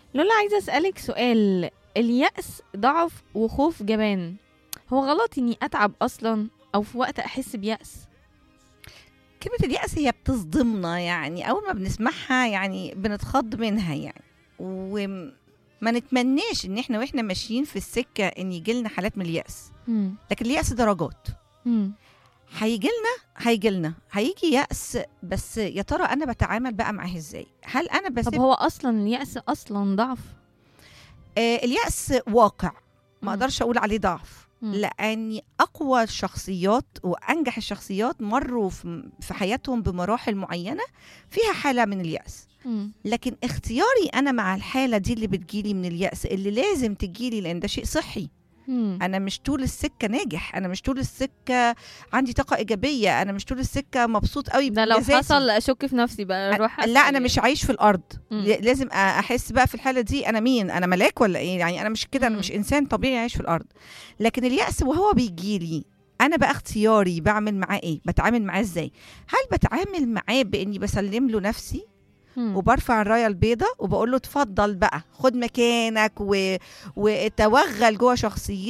لولا عايزة أسألك سؤال اليأس ضعف وخوف جبان هو غلط إني أتعب أصلا أو في وقت أحس بيأس كلمة اليأس هي بتصدمنا يعني أول ما بنسمعها يعني بنتخض منها يعني وما نتمناش إن إحنا وإحنا ماشيين في السكة إن يجيلنا حالات من اليأس مم. لكن اليأس درجات مم. هيجيلنا هيجيلنا هيجي يأس بس يا ترى أنا بتعامل بقى معاه إزاي هل أنا طب بسيب هو أصلا اليأس أصلا ضعف آه اليأس واقع ما مم. أقدرش أقول عليه ضعف مم. لأني أقوى الشخصيات وأنجح الشخصيات مروا في في حياتهم بمراحل معينة فيها حالة من اليأس مم. لكن اختياري انا مع الحاله دي اللي بتجيلي من الياس اللي لازم تجيلي لان ده شيء صحي مم. انا مش طول السكه ناجح انا مش طول السكه عندي طاقه ايجابيه انا مش طول السكه مبسوط قوي ده لو بذاتي. حصل أشك في نفسي بقى أروح لا أسأل انا مش عايش في الارض مم. ل- لازم أ- احس بقى في الحاله دي انا مين انا ملاك ولا ايه يعني انا مش كده انا مم. مش انسان طبيعي عايش في الارض لكن الياس وهو بيجيلي انا بقى اختياري بعمل معاه ايه بتعامل معاه ازاي هل بتعامل معاه باني بسلم له نفسي مم. وبرفع الرايه البيضاء وبقول له اتفضل بقى خد مكانك و... وتوغل جوه شخصيتك